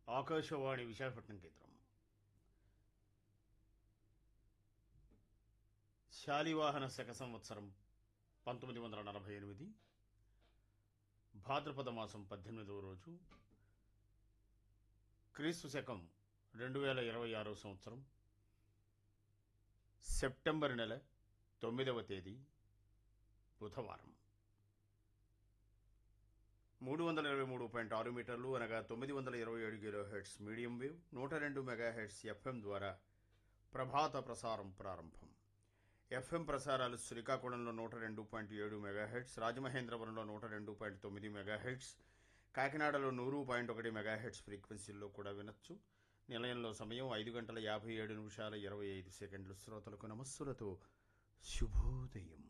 ఆకాశవాణి విశాఖపట్నం కేంద్రం శాలివాహన శక సంవత్సరం పంతొమ్మిది వందల నలభై ఎనిమిది భాద్రపద మాసం పద్దెనిమిదవ రోజు క్రీస్తు శకం రెండు వేల ఇరవై ఆరో సంవత్సరం సెప్టెంబర్ నెల తొమ్మిదవ తేదీ బుధవారం మూడు వందల ఇరవై మూడు పాయింట్ ఆరు మీటర్లు అనగా తొమ్మిది వందల ఇరవై ఏడు కిలో హెడ్స్ మీడియం వేవ్ నూట రెండు మెగా హెడ్స్ ఎఫ్ఎం ద్వారా ప్రభాత ప్రసారం ప్రారంభం ఎఫ్ఎం ప్రసారాలు శ్రీకాకుళంలో నూట రెండు పాయింట్ ఏడు మెగా హెడ్స్ రాజమహేంద్రవరంలో నూట రెండు పాయింట్ తొమ్మిది మెగా హెడ్స్ కాకినాడలో నూరు పాయింట్ ఒకటి మెగా హెడ్స్ ఫ్రీక్వెన్సీల్లో కూడా వినొచ్చు నిలయంలో సమయం ఐదు గంటల యాభై ఏడు నిమిషాల ఇరవై ఐదు సెకండ్లు శ్రోతలకు నమస్సులతో శుభోదయం